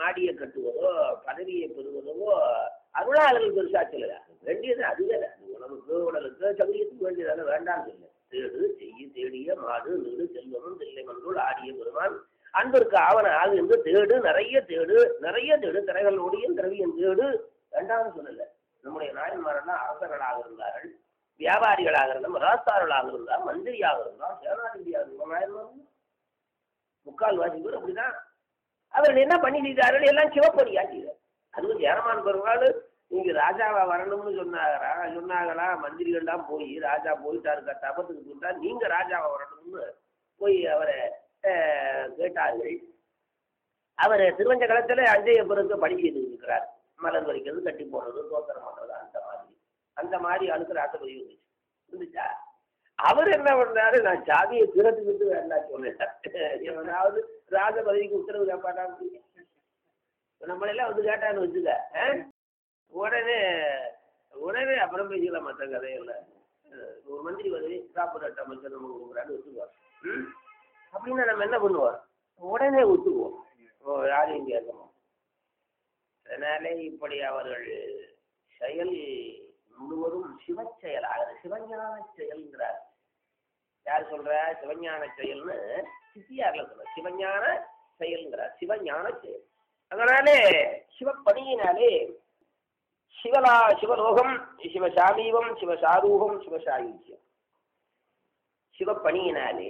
மாடியை கட்டுவதோ பதவியை பெறுவதோ அருளாளர்கள் பெருசா சொல்லல வேண்டியது அதுவே அது உணவுக்கு உடலுக்கு சமயத்துக்கு வேண்டியதான வேண்டாம் இல்லை தேடு செய்ய தேடிய மாடு நீடு செல்வமும் தில்லை மன்றுள் ஆடிய பெருமான் அன்பிற்கு ஆவன ஆகு என்று தேடு நிறைய தேடு நிறைய தேடு திரைகளோடையும் திரவியம் தேடு வேண்டாம்னு சொல்லல நம்முடைய நாயன்மாரெல்லாம் அரசர்களாக இருந்தார்கள் வியாபாரிகளாக இருந்தால் மராஸ்தார்களாக இருந்தால் மந்திரியாக இருந்தால் சேனாதிபதியாக இருந்தால் நாயன்மார் முக்கால் வாசி பேர் அப்படிதான் அவர்கள் என்ன பண்ணி செய்தார்கள் எல்லாம் சிவப்பணியா செய்தார் அதுவும் ஜெயரமான் பெருமாள் நீங்க ராஜாவா வரணும்னு சொன்னாரா சொன்னாங்களா மந்திரிகள்லாம் போய் ராஜா போயிட்டாரு தபத்துக்கு போயிட்டா நீங்க ராஜாவா வரணும்னு போய் அவரை அஹ், கேட்டார்கள் அவர் திருவஞ்ச களத்துல அஞ்சைய பிறகு பணி செய்து இருக்கிறார் மலர் வரிக்கிறது கட்டி போடுறது தோத்திரம் பண்றது அந்த மாதிரி அந்த மாதிரி அழுக்கிற ஆசைப்படி இருந்துச்சு இருந்துச்சா அவர் என்ன பண்றாரு நான் சாவியை திறத்துக்கிட்டு வேண்டாம் சொன்னேன் எவனாவது ராஜ பதவிக்கு உத்தரவு கேட்பாட்டான்னு நம்மளெல்லாம் வந்து கேட்டான்னு வச்சுக்க ஆ? உடனே உடனே அப்புறம் பேசிக்கலாம் மற்ற கதையில அஹ் ஒரு மந்திரி பதவி காப்பரேட் அமைச்சர் நமக்கு கொடுக்குறான்னு ஒத்துக்குவார் ம்? அப்படின்னா நம்ம என்ன பண்ணுவோம் உடனே ஒத்துக்குவோம் ஓ யாரையும் கேட்கணும் அதனாலே இப்படி அவர்கள் செயல் முழுவதும் சிவச் செயலாக சிவஞான செயல்ங்கிறார் யார் சொல்ற சிவஞான செயல்னு சித்தியார்ல சொல்ற சிவஞான செயல்ங்கிறார் சிவஞான செயல் அதனாலே சிவப்பணியினாலே சிவலா சிவலோகம் சிவசாமீபம் சிவசாரூகம் சிவசாயுஜ்யம் சிவப்பணியினாலே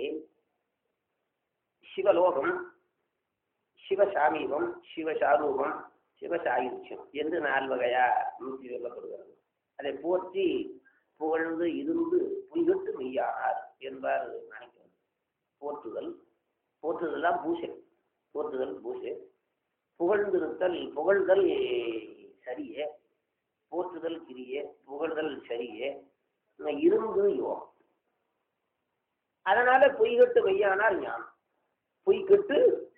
சிவலோகம் சிவசாமீபம் சிவசாரூபம் சிவசாயுஜ்யம் என்று நால் வகையா நூற்றி சொல்லப்படுகிறது அதை போற்றி புகழ்ந்து இருந்து புய்கட்டு மெய்யானார் என்பார் நினைக்கிறது போற்றுதல் போற்றுதல்லாம் பூசை போற்றுதல் பூசை புகழ்ந்திருத்தல் புகழ்தல் சரியே போற்றுதல் கிரியே புகழ்தல் சரியே இருந்து யோகம் அதனால பொய்கட்டு மெய்யானார் ஞானம் பொய்கட்டு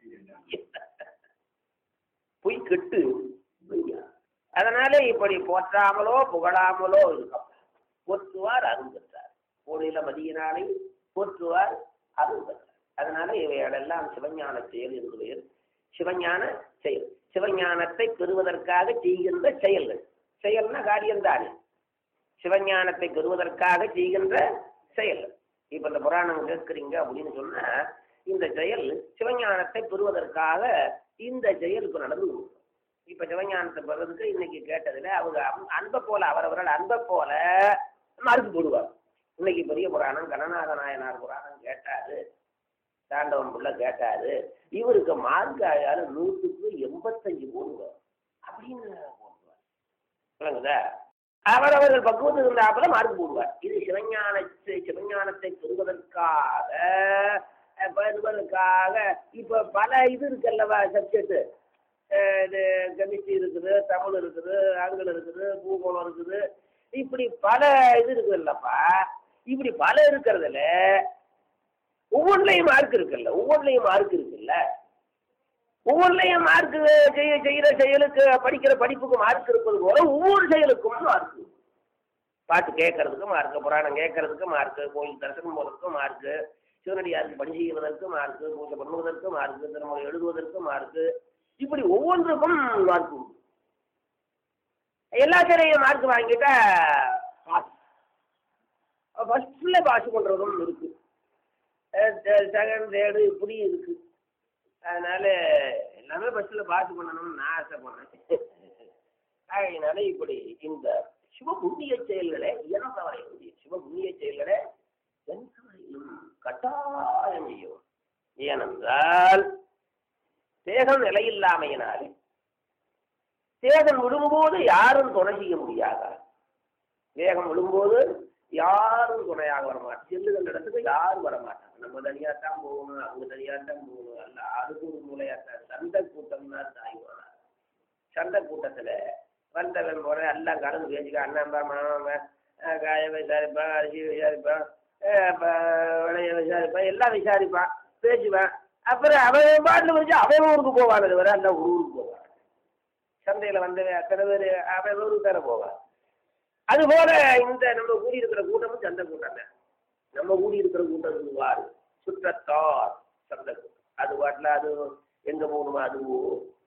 பொய்கட்டு மெய்யா அதனால இப்படி போற்றாமலோ புகழாமலோ இருக்கும் போற்றுவார் அருள் பெற்றார் கோடையில மதியினாலே போற்றுவார் அருள் பெற்றார் அதனால இவைகளெல்லாம் சிவஞான செயல் என்று பெயர் சிவஞான செயல் சிவஞானத்தை பெறுவதற்காக செய்கின்ற செயல்கள் செயல்னா காரியம்தானே சிவஞானத்தை பெறுவதற்காக செய்கின்ற செயல் இப்ப இந்த புராணம் கேட்குறீங்க அப்படின்னு சொன்னா இந்த செயல் சிவஞானத்தை பெறுவதற்காக இந்த செயல் இப்ப நடந்து கொண்டிருக்கு. இப்ப சிவஞானத்தை பெறதுக்கு இன்னைக்கு கேட்டதுல அவங்க அம்- அன்பை போல அவரவர்கள் அன்பை போல மறுப்பு போடுவார் இன்னைக்கு பெரிய புராணம் கணநாத நாயனார் புராணம் கேட்டாரு தாண்டவன் புள்ள கேட்டாரு இவருக்கு மார்க் ஆயால நூற்றுக்கு எண்பத்தஞ்சு போடுவார் அப்படின்னு போடுவார் விளங்குதா அவரவர்கள் பக்குவத்துக்கு இருந்தாப்புல மார்க் போடுவார் இது சிவஞானத்தை சிவஞானத்தை பெறுவதற்காக அஹ், பெறுவதற்காக இப்ப பல இது இருக்குல்லவா சப்ஜெக்ட் இது கெமிஸ்ட்ரி இருக்குது தமிழ் இருக்குது ஆங்கிலம் இருக்குது பூகோளம் இருக்குது இப்படி பல இது இருக்குல்லப்பா இப்படி பல இருக்கிறதுல ஒவ்வொன்றுலையும் மார்க் இருக்குல்ல ஒவ்வொன்றுலையும் மார்க் இருக்குல்ல ஒவ்வொன்றுலையும் மார்க் செய்ய செய்கிற செயலுக்கு படிக்கிற படிப்புக்கு மார்க் இருப்பது போல ஒவ்வொரு செயலுக்கும் மார்க் பாட்டு கேட்கறதுக்கு மார்க் புராணம் கேட்கறதுக்கு மார்க் கோயில் தரிசனம் போறதுக்கு மார்க் சிவனடியாருக்கு பணி செய்வதற்கு மார்க் பூஜை பண்ணுவதற்கு மார்க் திருமணம் எழுதுவதற்கு மார்க் இப்படி ஒவ்வொன்றுக்கும் மார்க் உண்டு எல்லாத்திலையும் மார்க் வாங்கிட்டா பாஸ் ஃபர்ஸ்ட்ல பாஸ் பண்றதும் இருக்கு செகண்ட் தேர்டு இப்படி இருக்கு அதனால எல்லாமே பஸ்ஸில் பாஸ் பண்ணணும்னு நான் ஆசைப்படுறேன் அதனால இப்படி இந்த சிவ புண்ணிய செயல்களை இயன்ற வரையும் சிவ புண்ணிய செயல்களை எந்த வரையிலும் கட்டாயம் செய்யும் ஏனென்றால் தேகம் நிலையில்லாமையினாலே தேகம் விடும்போது யாரும் துணை செய்ய முடியாதா வேகம் விழும்போது யாரும் துணையாக வரமாட்டாங்க செல்லுகின்ற இடத்துக்கு யாரும் வரமாட்டாங்க நம்ம தனியா தான் போகணும் அவங்க தனியா தான் போகணும் அல்ல அதுக்கு ஒரு மூலையாத்தான் சண்டை கூட்டம்னா தாய்வானார் சண்டை கூட்டத்துல வந்தவன் போற எல்லாம் கலந்து பேசிக்க அண்ணன் மாமன் காய விசாரிப்பான் அரிசி விசாரிப்பான் அஹ் ப- விளைய விசாரிப்பான் எல்லாம் விசாரிப்பான் பேசுவான் அப்புறம் அவன் பாட்டில் வச்சு அவன் ஊருக்கு போவான் அது வர அந்த ஊருக்கு போவான் சந்தையில் வந்தவன் அத்தனை பேர் அவன் ஊருக்கு தானே போவான் அது போல இந்த நம்ம கூடி இருக்கிற கூட்டமும் சந்தை கூட்டம் தான் நம்ம கூடி இருக்கிற கூட்டம் வாரு சுற்றத்தார் சந்தை கூட்டம் அது பாட்டில் அது எங்க போகணுமோ அது